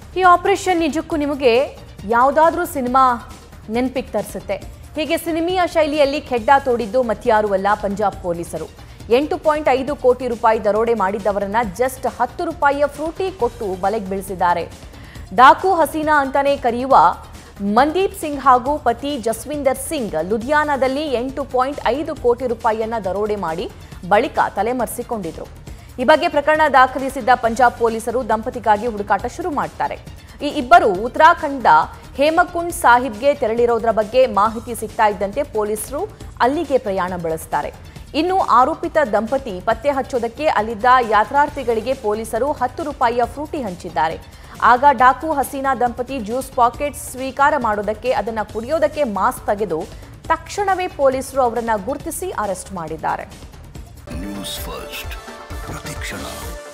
ಈ ಆಪರೇಷನ್ ನಿಜಕ್ಕೂ ನಿಮಗೆ ಯಾವುದಾದ್ರೂ ಸಿನಿಮಾ ನೆನಪಿಗೆ ತರಿಸುತ್ತೆ ಹೀಗೆ ಸಿನಿಮೀಯ ಶೈಲಿಯಲ್ಲಿ ಖೆಡ್ಡ ತೋಡಿದ್ದು ಮತ್ಯಾರೂ ಅಲ್ಲ ಪಂಜಾಬ್ ಪೊಲೀಸರು ಎಂಟು ಪಾಯಿಂಟ್ ಐದು ಕೋಟಿ ರೂಪಾಯಿ ದರೋಡೆ ಮಾಡಿದ್ದವರನ್ನ ಜಸ್ಟ್ ಹತ್ತು ರೂಪಾಯಿಯ ಫ್ರೂಟಿ ಕೊಟ್ಟು ಬಲೆಗೆ ಬೀಳಿಸಿದ್ದಾರೆ ಡಾಕು ಹಸೀನಾ ಅಂತಾನೆ ಕರೆಯುವ ಮಂದೀಪ್ ಸಿಂಗ್ ಹಾಗೂ ಪತಿ ಜಸ್ವಿಂದರ್ ಸಿಂಗ್ ಲುಧಿಯಾನದಲ್ಲಿ ಎಂಟು ಪಾಯಿಂಟ್ ಐದು ಕೋಟಿ ರೂಪಾಯಿಯನ್ನ ದರೋಡೆ ಮಾಡಿ ಬಳಿಕ ತಲೆಮರೆಸಿಕೊಂಡಿದ್ರು ಈ ಬಗ್ಗೆ ಪ್ರಕರಣ ದಾಖಲಿಸಿದ್ದ ಪಂಜಾಬ್ ಪೊಲೀಸರು ದಂಪತಿಗಾಗಿ ಹುಡುಕಾಟ ಶುರು ಮಾಡ್ತಾರೆ ಈ ಇಬ್ಬರು ಉತ್ತರಾಖಂಡ ಹೇಮಕುಂಡ್ ಸಾಹಿಬ್ಗೆ ತೆರಳಿರೋದ್ರ ಬಗ್ಗೆ ಮಾಹಿತಿ ಸಿಗ್ತಾ ಇದ್ದಂತೆ ಪೊಲೀಸರು ಅಲ್ಲಿಗೆ ಪ್ರಯಾಣ ಬೆಳೆಸ್ತಾರೆ ಇನ್ನು ಆರೋಪಿತ ದಂಪತಿ ಪತ್ತೆ ಹಚ್ಚೋದಕ್ಕೆ ಅಲ್ಲಿದ್ದ ಯಾತ್ರಾರ್ಥಿಗಳಿಗೆ ಪೊಲೀಸರು ಹತ್ತು ರೂಪಾಯಿಯ ಫ್ರೂಟಿ ಹಂಚಿದ್ದಾರೆ ಆಗ ಡಾಕು ಹಸೀನಾ ದಂಪತಿ ಜ್ಯೂಸ್ ಪಾಕೆಟ್ ಸ್ವೀಕಾರ ಮಾಡೋದಕ್ಕೆ ಅದನ್ನ ಕುಡಿಯೋದಕ್ಕೆ ಮಾಸ್ಕ್ ತೆಗೆದು ತಕ್ಷಣವೇ ಪೊಲೀಸರು ಅವರನ್ನ ಗುರುತಿಸಿ ಅರೆಸ್ಟ್ ಮಾಡಿದ್ದಾರೆ ನ್ಯೂಸ್ ಫಸ್ಟ್ ಪ್ರತಿಕ್ಷಣ